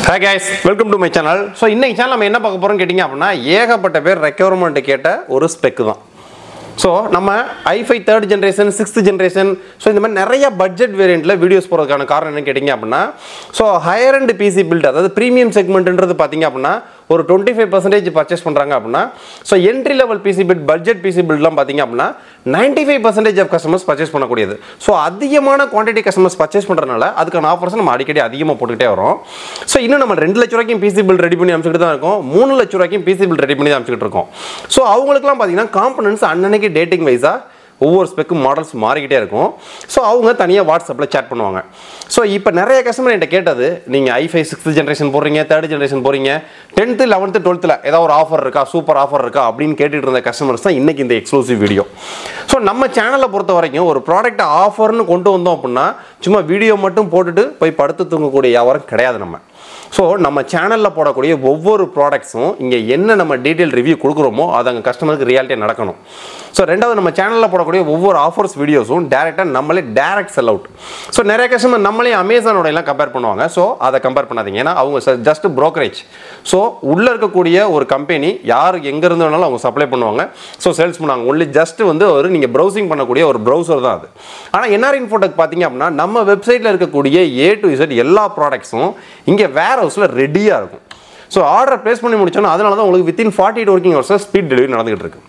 hey guys welcome to my channel so இன்னைக்கு channel நம்ம என்ன பார்க்க போகிறோம்னு கேட்டிங்க அப்படின்னா ஏகப்பட்ட பேர் ரெக்யர்மெண்ட் கேட்ட ஒரு ஸ்பெக்கு தான் ஸோ நம்ம i five third generation sixth generation so இந்த மாதிரி நிறைய பட்ஜெட் வேரியண்ட்டில் வீடியோஸ் போகிறதுக்கான காரணம் என்னன்னு கேட்டிங்க அப்படின்னா so higher and PC build அதாவது ப்ரீமியம் செக்மெண்ட்ன்றது பார்த்தீங்க அப்படின்னா ஒரு டுவெண்ட்டி ஃபைவ் பர்சன்டேஜ் பர்ச்சேஸ் பண்ணுறாங்க அப்படின்னா so entry level PC build budget PC பில்ட்லாம் பார்த்தீங்க அப்படின்னா ninety five percentage of customers purchase பண்ணக்கூடியது ஸோ அதிகமான குவான்டிட்டி கஸ்டமர்ஸ் பர்ச்சேஸ் பண்ணுறதுனால அதுக்கான ஆஃபர்ஸ் நம்ம அடிக்கடி அதிகமாக போட்டுக்கிட்டே வரோம் ஸோ இன்னும் நம்ம ரெண்டு லட்ச ரூபாய்க்கும் பிசி பில் ரெடி பண்ணி அமைச்சிட்டு தான் இருக்கோம் மூணு லட்ச ரூபாய்க்கும் பிசி பில் ரெடி பண்ணி தான் அமைச்சிட்டு இருக்கோம் ஸோ அவங்களுக்குலாம் பார்த்தீங்கன்னா காம்பனன்ஸ் அன்னன்னைக்கு டேட்டிங் வைஸாக ஒவ்வொரு ஸ்பெக்கும் மாடல்ஸ் மாறிக்கிட்டே இருக்கும் ஸோ அவங்க தனியாக வாட்ஸ்அப்பில் சேட் பண்ணுவாங்க ஸோ இப்போ நிறைய கஸ்டமர் என்கிட்ட கேட்டது நீங்கள் ஐஃபை சிக்ஸ்த் ஜென்ரேஷன் போடுறீங்க தேர்ட் ஜென்ரேஷன் போகிறீங்க டென்த்து லெவன்த்து டுவெல்த்தில் ஏதாவது ஒரு ஆஃபர் இருக்கா சூப்பர் ஆஃபர் இருக்கா அப்படின்னு கேட்டுட்டு இருந்த கஸ்டமர்ஸ் தான் இன்றைக்கி இந்த எக்ஸ்க்ளூசிவ் வீடியோ ஸோ நம்ம சேனலை பொறுத்த வரைக்கும் ஒரு ப்ராடக்ட் ஆஃபர்னு கொண்டு வந்தோம் அப்படின்னா சும்மா வீடியோ மட்டும் போட்டுட்டு போய் படுத்து தூங்கக்கூடிய வியாபாரம் கிடையாது நம்ம ஸோ நம்ம சேனலில் போடக்கூடிய ஒவ்வொரு ப்ராடக்ட்ஸும் இங்கே என்ன நம்ம டீட்டெயில் ரிவ்யூ கொடுக்குறோமோ அது அங்கே கஸ்டமருக்கு ரியாலிட்டியாக நடக்கணும் ஸோ ரெண்டாவது நம்ம சேனலில் போடக்கூடிய ஒவ்வொரு ஆஃபர்ஸ் வீடியோஸும் டேரெக்டாக நம்மளே டேரக்ட் செல் அவுட் ஸோ நிறைய கஸ்டமர் நம்மளே அமேசானோட எல்லாம் கம்பேர் பண்ணுவாங்க ஸோ அதை கம்பேர் பண்ணாதீங்க ஏன்னா அவங்க ஜஸ்ட் brokerage ஸோ உள்ளே இருக்கக்கூடிய ஒரு கம்பெனி யார் எங்கேருந்து வேணாலும் அவங்க சப்ளை பண்ணுவாங்க ஸோ சேல்ஸ் பண்ணுவாங்க ஒன்லி ஜஸ்ட் வந்து ஒரு நீங்கள் ப்ரௌசிங் பண்ணக்கூடிய ஒரு ப்ரௌசர் தான் அது ஆனால் என்ஆர் இன்ஃபோடெக் பார்த்தீங்க அப்படின்னா நம்ம வெப்சைட்டில் இருக்கக்கூடிய ஏ டு இசட் எல்லா ப்ராடக்ட்ஸும் இங்கே வேர் ஹவுஸில் ரெடியாக இருக்கும் ஸோ ஆர்டர் ப்ளேஸ் பண்ணி முடிச்சோன்னா அதனால தான் உங்களுக்கு வித்தின் ஃபார்ட்டி எயிட் ஒர்க்கிங் ஹவர்ஸில் ஸ்பீட் டெலிவரி நடந்துகிட்டு இருக்கு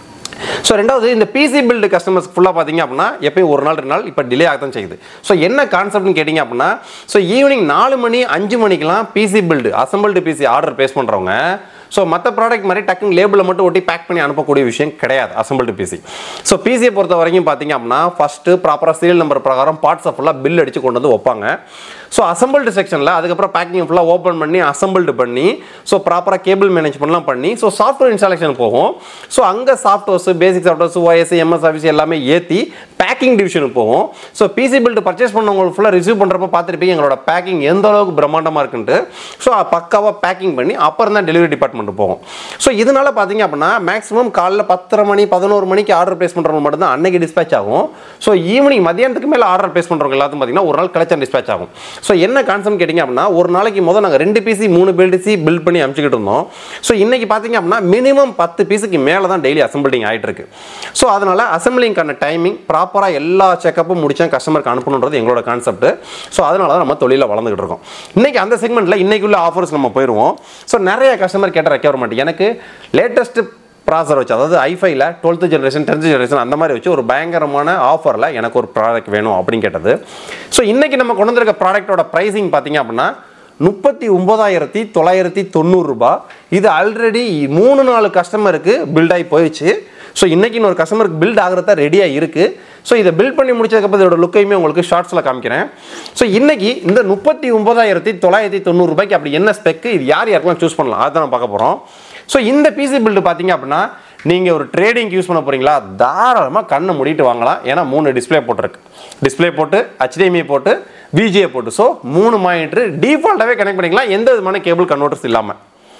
ஸோ ரெண்டாவது இந்த பிசி பில்டு கஸ்டமர்ஸ் ஃபுல்லாக பார்த்தீங்க அப்படின்னா எப்பயும் ஒரு நாள் ரெண்டு நாள் இப்போ டிலே ஆக தான் செய்யுது ஸோ என்ன கான்செப்ட்னு கேட்டிங்க அப்படின்னா ஸோ ஈவினிங் நாலு மணி அஞ்சு மணிக்கெலாம் PC build assembled PC order base பண்ணுறவங்க ஸோ மற்ற ப்ராடக்ட் மாதிரி டக்குன்னு லேபிளில் மட்டும் ஒட்டி பேக் பண்ணி அனுப்பக்கூடிய விஷயம் கிடையாது அசம்பிள்டு பிசி ஸோ பிசியை பொறுத்த வரைக்கும் பார்த்தீங்க அப்படின்னா ஃபஸ்ட்டு ப்ராப்பராக சீரியல் நம்பர் பிரகாரம் பார்ட்ஸை ஃபுல்லாக பில் அடித்து கொண்டு வந்து வைப்பாங்க ஸோ அசம்பிள்டு செக்ஷனில் அதுக்கப்புறம் பேக்கிங் ஃபுல்லாக ஓப்பன் பண்ணி அசம்பிள்டு பண்ணி ஸோ ப்ராப்பராக கேபிள் மேனேஜ்மெண்ட்லாம் பண்ணி ஸோ சாஃப்ட்வேர் இன்ஸ்டாலேஷன் போகும் ஸோ அங்கே softwares basic softwares OS MS office எல்லாமே ஏற்றி பேக்கிங் டிவிஷனுக்கு போகும் ஸோ பிசி பில்டு பர்ச்சேஸ் பண்ணவங்க ஃபுல்லாக ரிசீவ் பண்ணுறப்ப பார்த்துருப்பீங்க எங்களோட பேக்கிங் எந்த அளவுக்கு பிரம்மாண்டமாக இருக்குன்ட்டு ஸோ பக்காவாக பேக்கிங் பண்ணி அப்புறம் தான் டெலிவரி டிபார்ட்மெண்ட் போகும் ஸோ இதனால பார்த்தீங்க அப்படின்னா மேக்ஸிமம் காலைல பத்தரை மணி பதினோரு மணிக்கு ஆர்டர் ப்ளேஸ் பண்ணுறவங்க மட்டும் தான் அன்னைக்கு டிஸ்பேச் ஆகும் ஸோ ஈவினிங் மதியானத்துக்கு மேலே ஆர்டர் ப்ளேஸ் பண்ணுறவங்க எல்லாத்தையும் பார்த்தீங்கன்னா ஒரு நாள் கழிச்சா டிஸ்பேச் ஆகும் ஸோ என்ன கான்செப்ட் கேட்டிங்க அப்படின்னா ஒரு நாளைக்கு முதல் நாங்கள் ரெண்டு பிசி மூணு பில்டிசி பில்ட் பண்ணி அனுப்பிச்சிக்கிட்டு இருந்தோம் ஸோ இன்னைக்கு பார்த்தீங்க அப்படின்னா மினிமம் பத்து பீஸுக்கு மேலே தான் டெய்லி அசம்பிளிங் ஆகிட்டு இருக்கு ஸோ அதனால் அசம்பிளிங்கான டைமிங் ப்ராப்பராக எல்லா செக்கப்பும் முடிச்சா கஸ்டமருக்கு அனுப்பணுன்றது எங்களோட கான்செப்ட் ஸோ அதனால தான் நம்ம தொழிலில் வளர்ந்துகிட்டு இருக்கோம் இன்னைக்கு அந்த செக்மெண்ட்டில் இன்னைக்குள்ள ஆஃபர்ஸ் நம்ம போயிடுவோம் ஸோ நிறைய கஸ்டமர் கேட்ட ரெக்யர்மெண்ட் எனக்கு லேட்டஸ்ட் ப்ராசர் வச்சு அதாவது ஐஃபைல டுவெல்த்து ஜென்ரேஷன் டென்த் ஜென்ரேஷன் அந்த மாதிரி வச்சு ஒரு பயங்கரமான ஆஃபரில் எனக்கு ஒரு ப்ராடக்ட் வேணும் அப்படின்னு கேட்டது ஸோ இன்றைக்கி நம்ம கொண்டு வந்திருக்க ப்ராடக்ட்டோட ப்ரைஸிங் பார்த்தீங்க அப்படின்னா முப்பத்தி ஒம்பதாயிரத்தி தொள்ளாயிரத்தி தொண்ணூறுரூபா இது ஆல்ரெடி மூணு நாலு கஸ்டமருக்கு பில்ட் ஆகி போயிடுச்சு ஸோ இன்றைக்கி இன்னொரு கஸ்டமருக்கு பில்ட் ஆகிறதா ரெடியாக இருக்குது ஸோ இதை பில்ட் பண்ணி முடிச்சதுக்கப்புறம் இதோட லுக்கையுமே உங்களுக்கு ஷார்ட்ஸில் காமிக்கிறேன் ஸோ இன்றைக்கி இந்த முப்பத்தி ஒம்பதாயிரத்தி தொள்ளாயிரத்தி தொண்ணூறுபாய்க்கு அப்படி என்ன ஸ்பெக்கு இது யார் யாருக்கெல்லாம் சூஸ் பண்ணலாம் அதுதான் நான் பார்க்க போகிறோம் ஸோ இந்த பிசி பில்டு பார்த்தீங்க அப்படின்னா நீங்கள் ஒரு ட்ரேடிங் யூஸ் பண்ண போகிறீங்களா தாராளமாக கண்ணை மூடிட்டு வாங்கலாம் ஏன்னா மூணு டிஸ்ப்ளே போட்டிருக்கு டிஸ்ப்ளே போட்டு HDMI போட்டு விஜிஏ போட்டு ஸோ மூணு மானிட்டர் டிஃபால்ட்டாகவே கனெக்ட் பண்ணிக்கலாம் எந்த விதமான கேபிள் கன்வெர்ட்டர்ஸ் இல்லாமல்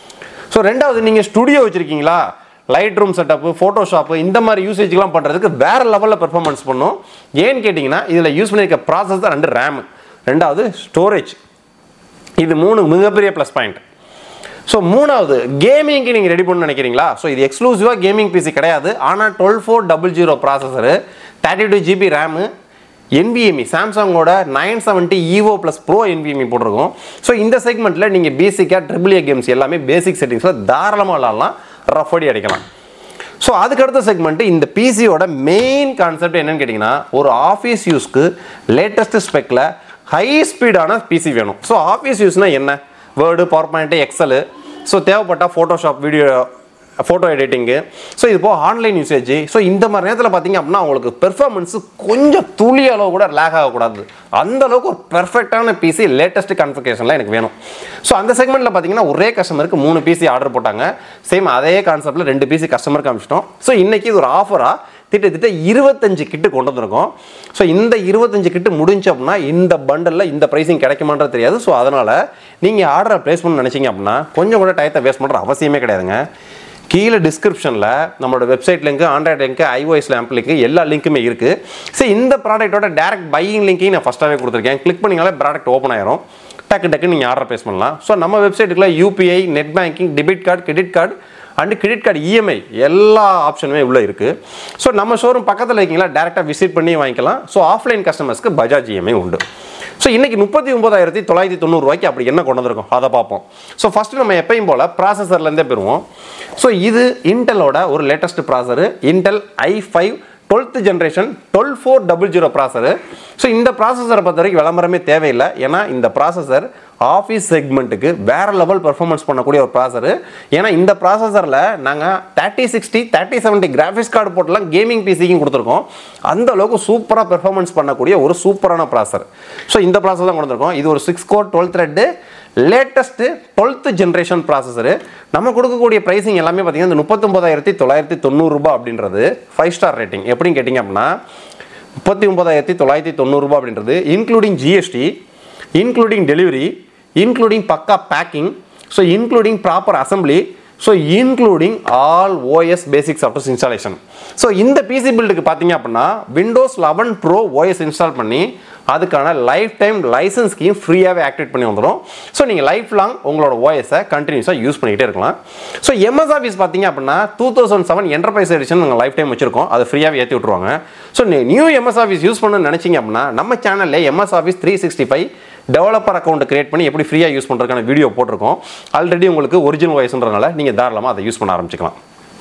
ஸோ ரெண்டாவது நீங்கள் ஸ்டுடியோ வச்சுருக்கீங்களா லைட் ரூம் செட்டப்பு ஃபோட்டோஷாப்பு இந்த மாதிரி யூசேஜ்லாம் பண்ணுறதுக்கு வேறு லெவலில் பெர்ஃபார்மன்ஸ் பண்ணும் ஏன்னு கேட்டிங்கன்னா இதில் யூஸ் பண்ணியிருக்க ப்ராசஸ் தான் ரெண்டு ரேமு ரெண்டாவது ஸ்டோரேஜ் இது மூணு மிகப்பெரிய ப்ளஸ் பாயிண்ட் ஸோ மூணாவது கேமிங்க்கு நீங்கள் ரெடி பண்ண நினைக்கிறீங்களா ஸோ இது எக்ஸ்க்ளூசிவாக கேமிங் பிசி கிடையாது ஆனால் twelve four double zero processor thirty two GB RAM NVMe சாம்சங்கோட nine seventy Evo plus pro NVMe போட்டிருக்கோம் ஸோ இந்த செக்மெண்ட்டில் நீங்கள் பேசிக்காக ட்ரிபிள் ஏ கேம்ஸ் எல்லாமே பேசிக் செட்டிங்ஸில் தாராளமாக விளாட்லாம் ரஃப் அடி அடிக்கலாம் ஸோ அதுக்கடுத்த செக்மெண்ட்டு இந்த பிசியோட மெயின் கான்செப்ட் என்னன்னு கேட்டிங்கன்னா ஒரு ஆஃபீஸ் யூஸ்க்கு லேட்டஸ்ட் ஸ்பெக்கில் ஹை ஸ்பீடான பிசி வேணும் ஸோ ஆஃபீஸ் யூஸ்னால் என்ன word power point excel so தேவைப்பட்டால் ஃபோட்டோஷாப் வீடியோ ஃபோட்டோ எடிட்டிங்கு ஸோ இது போக ஆன்லைன் யூசேஜ் ஸோ இந்த மாதிரி நேரத்தில் பார்த்தீங்க அப்படின்னா உங்களுக்கு பெர்ஃபார்மன்ஸு கொஞ்சம் துளி அளவு கூட லேக் ஆகக்கூடாது அந்த அளவுக்கு ஒரு பெர்ஃபெக்டான பிசி லேட்டஸ்ட் கான்ஃபிகேஷனில் எனக்கு வேணும் ஸோ அந்த செக்மெண்ட்டில் பார்த்தீங்கன்னா ஒரே கஸ்டமருக்கு மூணு பிசி ஆர்டர் போட்டாங்க சேம் அதே கான்செப்ட்டில் ரெண்டு பிசி கஸ்டமருக்கு காமிச்சிட்டோம் ஸோ இன்றைக்கி இது ஒரு ஆஃபராக திட்டத்திட்ட இருபத்தஞ்சு கிட்டு கொண்டு வந்திருக்கோம் ஸோ இந்த இருபத்தஞ்சு கிட்டு முடிஞ்சு அப்படின்னா இந்த பண்டலில் இந்த ப்ரைஸிங் கிடைக்குமான்றது தெரியாது ஸோ அதனால் நீங்கள் ஆர்டரை ப்ளேஸ் பண்ண நினச்சிங்க அப்படின்னா கொஞ்சம் கூட டயத்தை வேஸ்ட் பண்ணுற அவசியமே கிடையாதுங்க கீழே டிஸ்கிரிப்ஷனில் நம்மளோட website link android link iOS lamp link எல்லா லிங்க்குமே இருக்குது சரி இந்த ப்ராடக்ட்டோட டேரக்ட் பையிங் லிங்க்கையும் நான் ஃபஸ்ட்டாகவே கொடுத்துருக்கேன் கிளிக் பண்ணிங்கனாலே ப்ராடக்ட் ஓப்பன் ஆயிரும் டக்கு டக்குன்னு நீங்கள் ஆர்டர் ப்ளேஸ் பண்ணலாம் ஸோ நம்ம வெப்சைட்டுக்குள்ள UPI net banking debit card credit card and credit card EMI எல்லா ஆப்ஷனுமே உள்ளே இருக்குது ஸோ நம்ம ஷோரூம் பக்கத்தில் இருக்கீங்களா டேரெக்டாக விசிட் பண்ணி வாங்கிக்கலாம் ஸோ ஆஃப்லைன் கஸ்டமர்ஸ்க்கு பஜாஜ் இஎம்ஐ உண்டு ஸோ இன்னைக்கு முப்பத்தி ஒன்பதாயிரத்தி தொள்ளாயிரத்தி தொண்ணூறுரூவாய்க்கு அப்படி என்ன கொண்டு வந்திருக்கோம் அதை பார்ப்போம் ஸோ ஃபஸ்ட்டு நம்ம எப்பயும் போல் ப்ராசஸர்லேருந்தே பெறுவோம் ஸோ இது இன்டெலோட ஒரு latest processor Intel i five twelfth generation twelve four double zero processor so இந்த ப்ராசஸரை பொறுத்த வரைக்கும் விளம்பரமே தேவையில்லை ஏன்னா இந்த ப்ராசஸர் ஆஃபீஸ் செக்மெண்ட்டுக்கு வேற லெவல் பெர்ஃபார்மன்ஸ் பண்ணக்கூடிய ஒரு ப்ராசரு ஏன்னா இந்த ப்ராசஸரில் நாங்கள் thirty sixty thirty seventy graphics card போட்டுலாம் கேமிங் பிசிக்கும் கொடுத்துருக்கோம் அந்த அளவுக்கு சூப்பராக பெர்ஃபார்மன்ஸ் பண்ணக்கூடிய ஒரு சூப்பரான ப்ராசர் ஸோ இந்த ப்ராசர் தான் கொடுத்துருக்கோம் இது ஒரு six core twelve thread latest twelfth generation processor நம்ம கொடுக்கக்கூடிய ப்ரைஸிங் எல்லாமே பார்த்தீங்கன்னா இந்த முப்பத்தொம்பதாயிரத்தி தொள்ளாயிரத்தி தொண்ணூறுரூபா அப்படின்றது ஃபைவ் ஸ்டார் ரேட்டிங் எப்படின்னு கேட்டிங்க அப்படின்னா முப்பத்தி ஒன்பதாயிரத்தி தொள்ளாயிரத்தி தொண்ணூறுரூபா அப்படின்றது including GST including delivery including பக்கா packing so including proper assembly so including all OS basic softwares installation so இந்த பிசி பில்டுக்கு பார்த்தீங்க அப்படின்னா Windows eleven pro OS install பண்ணி அதுக்கான லைஃப் டைம் லைசன்ஸ் ஸ்கீம் ஃப்ரீயாகவே ஆக்டிவேட் பண்ணி வந்துடும் ஸோ நீங்கள் லைஃப் லாங் உங்களோட ஓஎஸை கண்டினியூஸாக யூஸ் பண்ணிக்கிட்டே இருக்கலாம் ஸோ எம்எஸ் ஆஃபீஸ் பார்த்தீங்க அப்படின்னா two thousand seven enterprise edition நாங்கள் லைஃப் டைம் வச்சிருக்கோம் அது ஃப்ரீயாகவே ஏற்றி விட்ருவாங்க so new MS office use பண்ணணும்னு நினச்சிங்க அப்படின்னா நம்ம சேனலில் MS office three sixty five developer account create பண்ணி எப்படி ஃப்ரீயாக யூஸ் பண்ணுறதுக்கான வீடியோ போட்டிருக்கோம் ஆல்ரெடி உங்களுக்கு ஒரிஜினல் வாய்ஸ்ன்றதுனால நீங்கள் தாராளமாக அதை யூஸ் பண்ண ஆரம்பிச்சிக்கலாம்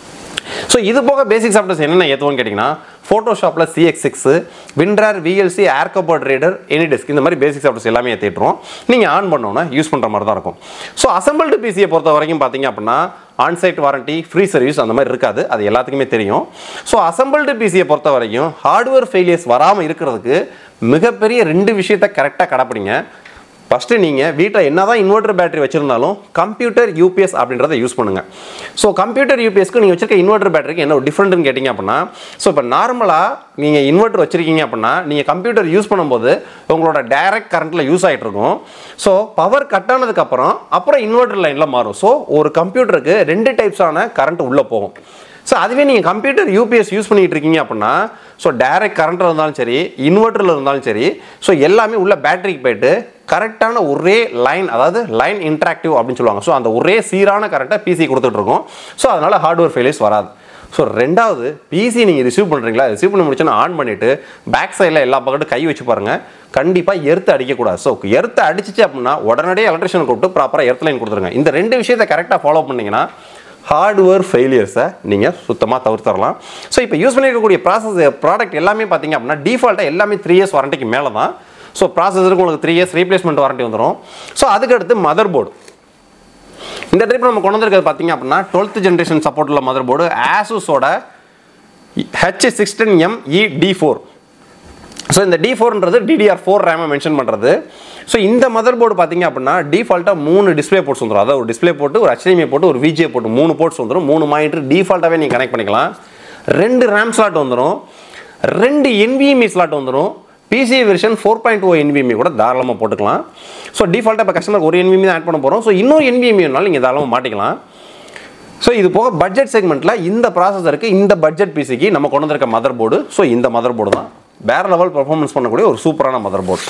ஸோ இது போக பேசிக் சாஃப்ட்வேர்ஸ் என்னென்ன ஏற்றுவோம்னு கேட்டிங்கன்னா ஃபோட்டோஷாப்பில் சிஎக்ஸ் சிக்ஸு விண்ட்ரார் விஎல்சி ஏர் கபோர்ட் ரீடர் எனிடெஸ்க் இந்த மாதிரி பேசிக் சாஃப்ட்வேர்ஸ் எல்லாமே ஏற்றிட்டுரும் நீங்கள் ஆன் பண்ணோன்னா யூஸ் பண்ணுற மாதிரி தான் இருக்கும் ஸோ அசம்பிள்டு பிசியை பொறுத்த வரைக்கும் பார்த்தீங்க அப்படின்னா ஆன்சைட் வாரண்டி ஃப்ரீ சர்வீஸ் அந்த மாதிரி இருக்காது அது எல்லாத்துக்குமே தெரியும் ஸோ அசம்பிள்டு பிசியை பொறுத்த வரைக்கும் ஹார்ட்வேர் ஃபெயிலியர்ஸ் வராமல் இருக்கிறதுக்கு மிகப்பெரிய ரெண்டு விஷயத்தை கரெக்டாக கடைப்பிடிங்க ஃபஸ்ட்டு நீங்கள் வீட்டில் என்ன தான் இன்வெர்டர் பேட்டரி வச்சுருந்தாலும் கம்ப்யூட்டர் யூபிஎஸ் அப்படின்றத யூஸ் பண்ணுங்கள் ஸோ கம்ப்யூட்டர் யூபிஎஸ்க்கு நீங்கள் வச்சிருக்க இன்வெர்டர் பேட்டரிக்கு என்ன டிஃப்ரெண்ட்னு கேட்டிங்க அப்படின்னா ஸோ இப்போ நார்மலாக நீங்கள் இன்வெர்டர் வச்சிருக்கீங்க அப்படின்னா நீங்கள் கம்ப்யூட்டர் யூஸ் பண்ணும்போது உங்களோட டைரக்ட் கரண்ட்டில் யூஸ் ஆகிட்டு இருக்கும் ஸோ பவர் கட் ஆனதுக்கப்புறம் அப்புறம் இன்வெர்டர் லைனில் மாறும் ஸோ ஒரு கம்ப்யூட்டருக்கு ரெண்டு டைப்ஸான கரண்ட் உள்ளே போகும் ஸோ அதுவே நீங்கள் கம்ப்யூட்டர் யூபிஎஸ் யூஸ் பண்ணிட்டு இருக்கீங்க அப்படின்னா ஸோ டைரக்ட் கரண்ட்டில் இருந்தாலும் சரி இன்வெர்ட்டரில் இருந்தாலும் சரி ஸோ எல்லாமே உள்ள பேட்டரிக்கு போயிட்டு கரெக்டான ஒரே லைன் அதாவது லைன் இன்ட்ராக்டிவ் அப்படின்னு சொல்லுவாங்க ஸோ அந்த ஒரே சீரான கரண்ட்டை பிசி கொடுத்துட்ருக்கோம் ஸோ அதனால் ஹார்ட்வேர் ஃபெயிலியர்ஸ் வராது ஸோ ரெண்டாவது பிசி நீங்கள் ரிசீவ் பண்ணுறீங்களா ரிசீவ் பண்ணி முடிச்சோன்னா ஆன் பண்ணிவிட்டு பேக் சைடில் எல்லா பக்கட்டும் கை வச்சு பாருங்கள் கண்டிப்பாக எர்த்து அடிக்கக்கூடாது ஸோ எர்த்து அடிச்சிச்சு அப்படின்னா உடனடியே எலக்ட்ரிஷியன் கூப்பிட்டு ப்ராப்பராக எர்த் லைன் கொடுத்துருங்க இந்த ரெண்டு விஷயத்தை கரெக்டாக ஃபாலோ பண்ணிங்கன்னா ஹார்ட்வேர் ஃபெயிலியர்ஸை நீங்கள் சுத்தமாக தவிர்த்தரலாம் ஸோ இப்போ யூஸ் பண்ணியிருக்கக்கூடிய ப்ராசஸ் ப்ராடக்ட் எல்லாமே பார்த்தீங்க அப்படின்னா டிஃபால்ட்டாக எல்லாமே த்ரீ இயர்ஸ் வாரண்டிக்கு மேலே தான் ஸோ ப்ராசஸருக்கு உங்களுக்கு த்ரீ இயர்ஸ் ரீப்ளேஸ்மெண்ட் வாரண்டி வந்துடும் ஸோ அதுக்கடுத்து மதர் போர்டு இந்த ட்ரிப் நம்ம கொண்டு வந்திருக்கிறது பார்த்தீங்க அப்படின்னா டுவெல்த் ஜென்ரேஷன் சப்போர்ட் உள்ள மதர் போர்டு ஆசூஸோட H sixteen M E D four so இந்த டி ஃபோர்ன்றது டிடிஆர் ஃபோர் ரேமை மென்ஷன் பண்ணுறது ஸோ இந்த மதர் போர்டு பார்த்தீங்க அப்படின்னா டிஃபால்ட்டாக மூணு டிஸ்பிளே போர்ட்ஸ் வந்துடும் அதாவது ஒரு டிஸ்பிளே போட்டு ஒரு HDMI போட்டு ஒரு விஜே போட்டு மூணு போர்ட்ஸ் வந்துடும் மூணு மானிட்டர் டிஃபால்ட்டாகவே நீங்கள் கனெக்ட் பண்ணிக்கலாம் ரெண்டு ரேம் ஸ்லாட் வந்துடும் ரெண்டு NVMe ஸ்லாட் வந்துடும் PC version four point O NVMe கூட தாராளமாக போட்டுக்கலாம் ஸோ டிஃபால்ட்டாக இப்போ கஸ்டமருக்கு ஒரு NVMe தான் ஆட் பண்ண போகிறோம் ஸோ இன்னொரு NVMe-னாலும் நீங்கள் தாராளமாக மாட்டிக்கலாம் ஸோ இது போக பட்ஜெட் செக்மெண்ட்டில் இந்த ப்ராசஸருக்கு இந்த பட்ஜெட் பிசிக்கு நம்ம கொண்டு வந்திருக்க மதர் போர்டு ஸோ இந்த மதர் போர்டு தான் வேற லெவல் பெர்ஃபார்மன்ஸ் பண்ணக்கூடிய ஒரு சூப்பரான மதர் போர்டு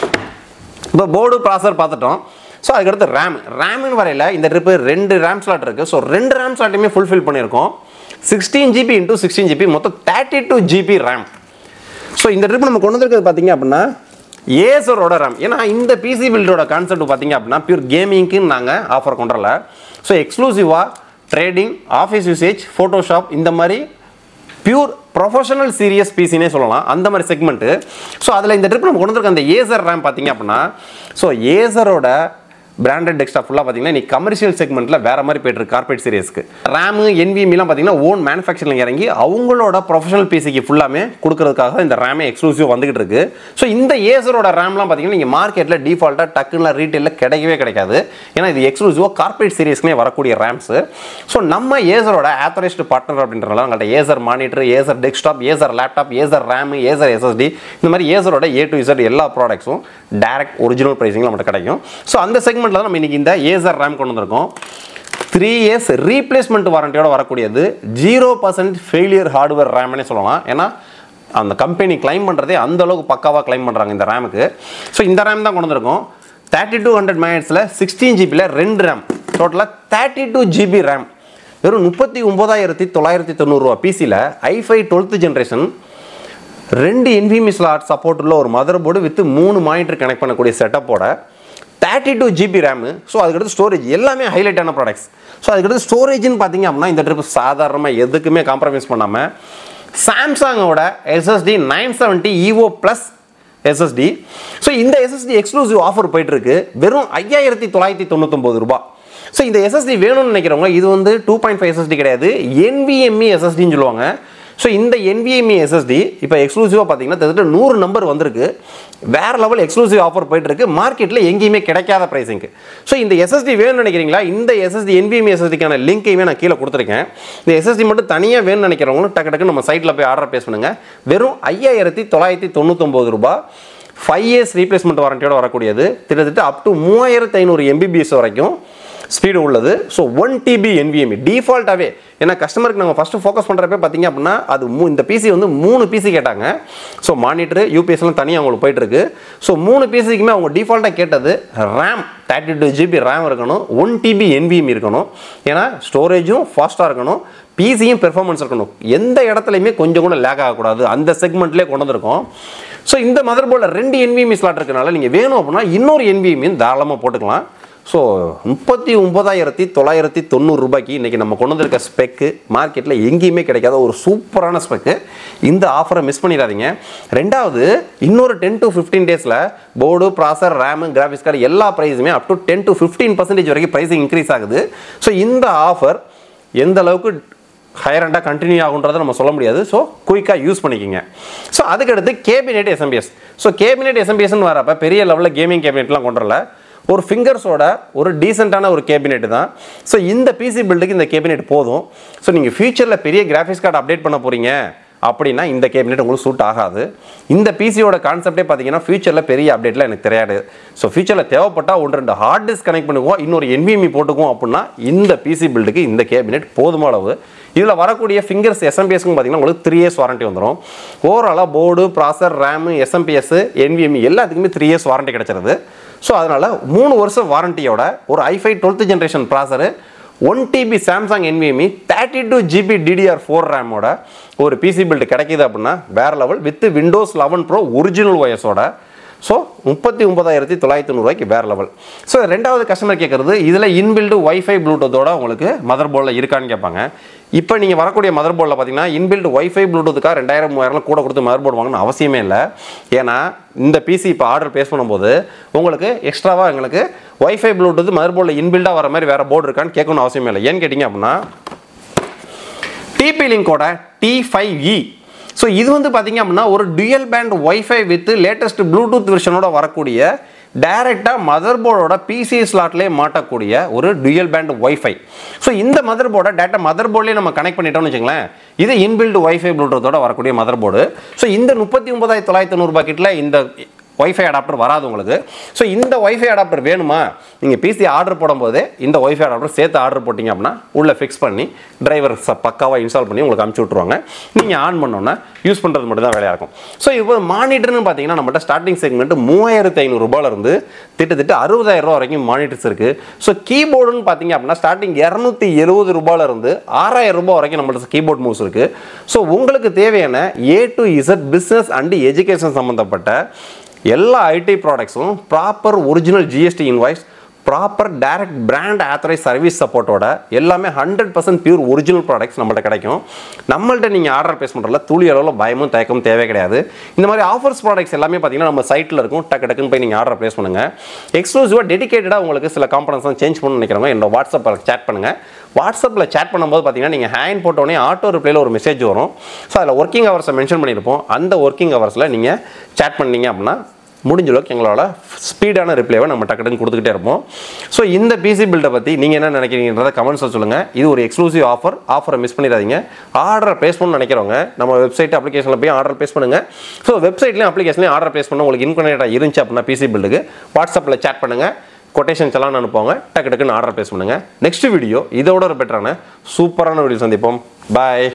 இப்போ போர்டு ப்ராசர் பார்த்துட்டோம் ஸோ அதுக்கடுத்து ரேம் ரேம்னு வரையில் இந்த ட்ரிப்பு ரெண்டு ரேம் ஸ்லாட் இருக்குது ஸோ ரெண்டு ரேம் ஸ்லாட்டையுமே ஃபுல்ஃபில் பண்ணியிருக்கோம் sixteen GB into sixteen GB மொத்தம் thirty two GB RAM so இந்த ட்ரிப் நம்ம கொண்டு வந்திருக்கிறது பார்த்தீங்க அப்படின்னா ஏசரோட ரேம் ஏன்னா இந்த பிசி பில்டரோட கான்செப்ட் பார்த்தீங்க அப்படின்னா பியூர் கேமிங்க்கு நாங்கள் ஆஃபர் கொண்டுறல ஸோ எக்ஸ்க்ளூசிவாக ட்ரேடிங் ஆஃபீஸ் யூசேஜ் ஃபோட்டோஷாப் இந்த மாதிரி பியூர் ப்ரொஃபஷனல் சீரியஸ் பிசினே சொல்லலாம் அந்த மாதிரி செக்மெண்ட்டு ஸோ அதில் இந்த ட்ரிப் நம்ம கொண்டு வந்திருக்க அந்த ஏசர் ரேம் பார்த்தீங்க அப்படின்னா ஸோ ஏசரோட பிராண்டட் டெக்ஸ்டாப் ஃபுல்லாக பார்த்தீங்கன்னா நீ கமர்ஷியல் செக்மெண்ட்டில் வேற மாதிரி போயிட்டு இருக்கு கார்பரேட் சீரியஸ்க்கு ரேமு என்விஎம்லாம் பார்த்தீங்கன்னா ஓன் மேனுஃபேக்சரிங் இறங்கி அவங்களோட ப்ரொஃபஷனல் பிசிக்கு ஃபுல்லாமே கொடுக்கறதுக்காக இந்த ரேமே எக்ஸ்க்ளூசிவ் வந்துகிட்டு இருக்கு ஸோ இந்த ஏசரோட ரேம்லாம் பார்த்தீங்கன்னா நீங்கள் மார்க்கெட்டில் டிஃபால்ட்டாக டக்குன்னு ரீட்டெயிலில் கிடைக்கவே கிடைக்காது ஏன்னா இது எக்ஸ்க்ளூசிவாக கார்பரேட் சீரியஸ்க்குனே வரக்கூடிய ரேம்ஸ் ஸோ நம்ம ஏசரோட ஆத்தரைஸ்டு பார்ட்னர் அப்படின்றனால உங்கள்கிட்ட Acer monitor Acer desktop Acer laptop Acer RAM Acer SSD இந்த மாதிரி ஏசரோட ஏ டு இசட் எல்லா ப்ராடக்ட்ஸும் டைரக்ட் ஒரிஜினல் ப்ரைஸிங்கில் நம்மகிட்ட கிடைக்கும் ஸோ அந்த செக்மெண்ட்டில் தான் நம்ம இன்னைக்கு இந்த ஏசர் ரேம் கொண்டு வந்திருக்கோம் த்ரீ இயர்ஸ் ரீப்ளேஸ்மெண்ட் வாரண்டியோட வரக்கூடியது ஜீரோ பர்சன்ட் ஃபெயிலியர் ஹார்ட்வேர் ரேம்னே சொல்லலாம் ஏன்னா அந்த கம்பெனி கிளைம் பண்ணுறதே அந்த அளவுக்கு பக்காவாக கிளைம் பண்ணுறாங்க இந்த ரேமுக்கு ஸோ இந்த ரேம் தான் கொண்டு வந்திருக்கோம் தேர்ட்டி டூ ஹண்ட்ரட் மேட்ஸில் சிக்ஸ்டீன் ஜிபியில் ரெண்டு ரேம் டோட்டலாக தேர்ட்டி டூ ஜிபி ரேம் வெறும் முப்பத்தி ஒம்பதாயிரத்தி தொள்ளாயிரத்தி தொண்ணூறுரூவா பிசியில் ஐஃபை டுவெல்த்து ஜென்ரேஷன் ரெண்டு NVMe ஸ்லாட் சப்போர்ட் உள்ள ஒரு மதர் போர்டு வித் மூணு மானிட்டர் கனெக்ட் பண்ணக்கூடிய செட்டப்போட thirty two GB RAM so அதுக்கடுத்து ஸ்டோரேஜ் எல்லாமே ஹைலைட்டான ப்ராடக்ட்ஸ் ஸோ அதுக்கடுத்து ஸ்டோரேஜ்னு பார்த்தீங்க அப்படின்னா இந்த ட்ரிப் சாதாரணமாக எதுக்குமே காம்ப்ரமைஸ் பண்ணாமல் சாம்சங்கோட SSD nine seventy Evo plus SSD so இந்த எஸ்எஸ்டி எக்ஸ்க்ளூசிவ் ஆஃபர் போயிட்டு இருக்கு வெறும் ஐயாயிரத்தி தொள்ளாயிரத்தி தொண்ணூத்தொம்பது ரூபாய் ஸோ இந்த எஸ்எஸ்டி வேணும்னு நினைக்கிறவங்க இது வந்து டூ பாயிண்ட் ஃபைவ் எஸ்எஸ்டி கிடையாது NVMe எஸ்எஸ்டின்னு சொல்லுவாங்க ஸோ இந்த NVMe எஸ்எஸ்டி இப்போ எக்ஸ்க்ளூசிவாக பார்த்தீங்கன்னா கிட்டத்தட்ட நூறு நம்பர் வந்திருக்கு வேற லெவல் எக்ஸ்க்ளூசிவ் ஆஃபர் போயிட்டு இருக்கு மார்க்கெட்டில் எங்கேயுமே கிடைக்காத ப்ரைஸிங்க்கு ஸோ இந்த எஸ்எஸ்டி வேணும்னு நினைக்கிறீங்களா இந்த எஸ்எஸ்டி NVMe எஸ்எஸ்டிக்கான லிங்கையுமே நான் கீழே கொடுத்துருக்கேன் இந்த எஸ்எஸ்டி மட்டும் தனியாக வேணும்னு நினைக்கிறவங்களும் டக்கு டக்கு நம்ம சைட்டில் போய் ஆர்டர் பேஸ் பண்ணுங்க வெறும் ஐயாயிரத்தி தொள்ளாயிரத்தி தொண்ணூத்தொம்பது ரூபாய் ஃபைவ் இயர்ஸ் ரீப்ளேஸ்மெண்ட் வாரண்டியோட வரக்கூடியது கிட்டத்தட்ட அப் டு மூவாயிரத்து ஐநூறு எம்பிபிஎஸ் வரைக்கும் ஸ்பீடு உள்ளது ஸோ ஒன் டிபி NVMe டிஃபால்ட்டாகவே ஏன்னா கஸ்டமருக்கு நாங்கள் ஃபஸ்ட்டு ஃபோக்கஸ் பண்ணுறப்ப பார்த்தீங்க அப்படின்னா அது மூ இந்த பிசி வந்து மூணு பிசி கேட்டாங்க ஸோ மானிட்டரு யூபிஎஸ்லாம் தனியாக அவங்களுக்கு போயிட்டுருக்கு ஸோ மூணு பிசிக்குமே அவங்க டிஃபால்ட்டாக கேட்டது RAM thirty two GB RAM இருக்கணும் ஒன் டிபி NVMe இருக்கணும் ஏன்னா ஸ்டோரேஜும் ஃபாஸ்ட்டாக இருக்கணும் பிசியும் பெர்ஃபார்மன்ஸ் இருக்கணும் எந்த இடத்துலையுமே கொஞ்சம் கூட லேக் ஆகக்கூடாது அந்த செக்மெண்ட்லேயே கொண்டு வந்திருக்கோம் ஸோ இந்த மதர் போர்டில் ரெண்டு NVMe ஸ்லாட் இருக்கனால நீங்கள் வேணும் அப்படின்னா இன்னொரு NVMe தாராளமாக போட்டுக்கலாம் ஸோ முப்பத்தி ஒம்பதாயிரத்தி தொள்ளாயிரத்தி தொண்ணூறு ரூபாய்க்கு இன்றைக்கி நம்ம கொண்டு வந்திருக்க ஸ்பெக்கு மார்க்கெட்டில் எங்கேயுமே கிடைக்காத ஒரு சூப்பரான ஸ்பெக்கு இந்த ஆஃபரை மிஸ் பண்ணிடாதீங்க ரெண்டாவது இன்னொரு டென் டு ஃபிஃப்டீன் டேஸில் board processor RAM graphics card எல்லா ப்ரைஸுமே up to ten to fifteen percentage வரைக்கும் ப்ரைஸிங் இன்க்ரீஸ் ஆகுது ஸோ இந்த ஆஃபர் எந்த அளவுக்கு ஹையர் அண்டாக கண்டினியூ ஆகுன்றதை நம்ம சொல்ல முடியாது ஸோ குயிக்காக யூஸ் பண்ணிக்கிங்க ஸோ அதுக்கடுத்து கேபினெட் எஸ்எம்பிஎஸ் ஸோ கேபினெட் எஸ்எம்பிஎஸ்னு வரப்ப பெரிய லெவலில் கேமிங் கேபினெட்லாம் கொண்டு வரல ஒரு ஃபிங்கர்ஸோட ஒரு டீசெண்டான ஒரு கேபினெட் தான் ஸோ இந்த பிசி பில்டுக்கு இந்த கேபினெட் போதும் ஸோ நீங்கள் ஃபியூச்சரில் பெரிய கிராஃபிக்ஸ் கார்டு அப்டேட் பண்ண போகிறீங்க அப்படின்னா இந்த கேபினெட் உங்களுக்கு சூட் ஆகாது இந்த பிசியோட கான்செப்டே பார்த்தீங்கன்னா ஃபியூச்சரில் பெரிய அப்டேட்லாம் எனக்கு தெரியாது ஸோ ஃபியூச்சரில் தேவைப்பட்டால் ஒன்று ரெண்டு ஹார்ட் டிஸ்க் கனெக்ட் பண்ணுவோம் இன்னொரு NVMe போட்டுக்குவோம் அப்படின்னா இந்த பிசி பில்டுக்கு இந்த கேபினெட் போதுமான அளவு இதில் வரக்கூடிய ஃபிங்கர்ஸ் எஸ்எம்பிஎஸ்க்கு பார்த்தீங்கன்னா உங்களுக்கு த்ரீ இயர்ஸ் வாரண்டி வந்துடும் ஓவராலாக board processor RAM SMPS NVMe எல்லாத்துக்குமே த்ரீ இயர்ஸ் வாரண்டி கிடைச்சிருது ஸோ அதனால் மூணு வருஷம் வாரண்டியோட ஒரு i five twelfth generation processor one TB Samsung NVMe thirty two GB DDR four ரேமோட ஒரு பிசி பில்டு கிடைக்கிது அப்படின்னா வேற level with Windows eleven pro original ஒயஸோட ஸோ முப்பத்தி ஒன்பதாயிரத்தி தொள்ளாயிரத்தி தொண்ணூறுவாய்க்கு வேற லெவல் ஸோ ரெண்டாவது கஸ்டமர் கேட்குறது இதில் இன்பில்டு ஒய்ஃபை ப்ளூடூத்தோட உங்களுக்கு மதர் போர்டில் இருக்கான்னு கேட்பாங்க இப்போ நீங்கள் வரக்கூடிய மதர் போர்டில் பார்த்தீங்கன்னா இன்பில்டு ஒய்ஃபை ப்ளூடூத்துக்காக ரெண்டாயிரம் மூவாயிரம் கூட கொடுத்து மதர் போர்டு வாங்கணும் அவசியமே இல்லை ஏன்னா இந்த பிசி இப்போ ஆர்டர் பேஸ் பண்ணும்போது உங்களுக்கு எக்ஸ்ட்ராவாக எங்களுக்கு ஒய்ஃபை ப்ளூடூத் மதர் போர்டில் இன்பில்டாக வர மாதிரி வேறு போர்டு இருக்கான்னு கேட்கணும் அவசியமே இல்லை ஏன்னு கேட்டிங்க அப்படின்னா டிபி லிங்கோட டி ஃபைவ் இ ஸோ இது வந்து பார்த்தீங்க அப்படின்னா ஒரு dual band wifi with latest Bluetooth வெர்ஷனோட வரக்கூடிய டைரெக்டாக மதர் போர்டோட பிசி ஸ்லாட்லேயே மாட்டக்கூடிய ஒரு டுயல் பேண்ட் ஒய்ஃபை ஸோ இந்த மதர் போர்டை டேட்டா மதர் போர்ட்லேயே நம்ம கனெக்ட் பண்ணிட்டோம்னு வச்சுங்களேன் இது இன்பில்டு ஒய்ஃபை ப்ளூடூத்தோட வரக்கூடிய மதர் போர்டு ஸோ இந்த முப்பத்தி ஒன்பதாயிரத்தி தொள்ளாயிரத்தி தொண்ணூறு பாக்கெட்டில் இந்த ஒய்ஃபை அடாப்டர் வராது உங்களுக்கு ஸோ இந்த ஒய்ஃபை அடாப்டர் வேணுமா நீங்கள் பிசி ஆர்டர் போடும்போதே இந்த ஒய்ஃபை அடாப்டர் சேர்த்து ஆர்டர் போட்டிங்க அப்படின்னா உள்ளே ஃபிக்ஸ் பண்ணி டிரைவர் பக்காவாக இன்ஸ்டால் பண்ணி உங்களுக்கு அமுச்சு விட்ருவாங்க நீங்கள் ஆன் பண்ணோன்னா யூஸ் பண்ணுறது மட்டும் தான் வேலையாக இருக்கும் ஸோ இப்போ மானிட்டர்னு பார்த்தீங்கன்னா நம்மகிட்ட ஸ்டார்டிங் செக்மெண்ட் மூவாயிரத்து ஐநூறுரூபாலேருந்து திட்டத்தட்ட அறுபதாயிரம் ரூபா வரைக்கும் மானிட்டர்ஸ் இருக்குது ஸோ கீபோர்டுன்னு பார்த்தீங்க அப்படின்னா ஸ்டார்டிங் இரநூத்தி எழுபது ரூபாயிலிருந்து ஆறாயிரம் ரூபாய் வரைக்கும் நம்மள்ட்ட கீபோர்ட் மூவ்ஸ் இருக்குது ஸோ உங்களுக்கு தேவையான A to Z business and education சம்மந்தப்பட்ட எல்லா ஐடி ப்ராடக்ட்ஸும் proper original GST invoice proper direct brand authorised service சப்போர்ட்டோட எல்லாமே hundred percent pure original products நம்மள்ட்ட கிடைக்கும் நம்மள்ட்ட நீங்கள் ஆர்டர் பேஸ் பண்ணுறதுல துளி அளவில் பயமும் தயக்கமும் தேவை கிடையாது இந்த மாதிரி ஆஃபர்ஸ் ப்ராடக்ட்ஸ் எல்லாமே பார்த்தீங்கன்னா நம்ம சைட்டில் இருக்கும் டக்கு டக்குன்னு போய் நீங்கள் ஆர்டர் ப்ளேஸ் பண்ணுங்கள் எக்ஸ்க்ளூசிவாக டெடிகேட்டடாக உங்களுக்கு சில காம்பனன்ஸ் சேஞ்ச் பண்ணணும்னு நினைக்கிறவங்க என்னோட வாட்ஸ்அப்பில் சேட் பண்ணுங்கள் வாட்ஸ்அப்பில் சேட் பண்ணும்போது பார்த்தீங்கன்னா நீங்கள் ஹேண்ட் போட்டோடனே ஆட்டோ ரிப்ளைல ஒரு மெசேஜ் வரும் ஸோ அதில் ஒர்க்கிங் ஹவர்ஸை மென்ஷன் பண்ணியிருப்போம் அந்த ஒர்க்கிங் ஹவர்ஸில் நீங்கள் சேட் பண்ணீங்க அப்படின்னா முடிஞ்ச அளவுக்கு எங்களோட ஸ்பீடான ரிப்ளைவை நம்ம டக்குன்னு கொடுத்துக்கிட்டே இருப்போம் ஸோ இந்த பிசி பில்டை பற்றி நீங்கள் என்ன நினைக்கிறீங்கன்றத கமெண்ட்ஸில் சொல்லுங்கள் இது ஒரு எக்ஸ்க்ளூசிவ் ஆஃபர் ஆஃபரை மிஸ் பண்ணிடாதீங்க ஆர்டர் ப்ளேஸ் பண்ணணும்னு நினைக்கிறவங்க நம்ம வெப்சைட் அப்ளிகேஷனில் போய் ஆர்டர் ப்ளேஸ் பண்ணுங்கள் ஸோ வெப்சைட்லேயும் அப்ளிகேஷன்லையும் ஆர்டர் ப்ளேஸ் பண்ண உங்களுக்கு இன்கனெக்டாக இருந்துச்சு அப்படின்னா பிசி பில்டுக்கு வாட்ஸ்அப்பில் சேட் பண்ணுங்கள் கொட்டேஷன்ஸ் எல்லாம் அனுப்புவாங்க டக்கு டக்குன்னு ஆர்டர் ப்ளேஸ் பண்ணுங்கள் நெக்ஸ்ட் வீடியோ இதோட ஒரு பெட்டரான சூப்பரான வீடியோ சந்திப்போம் பாய்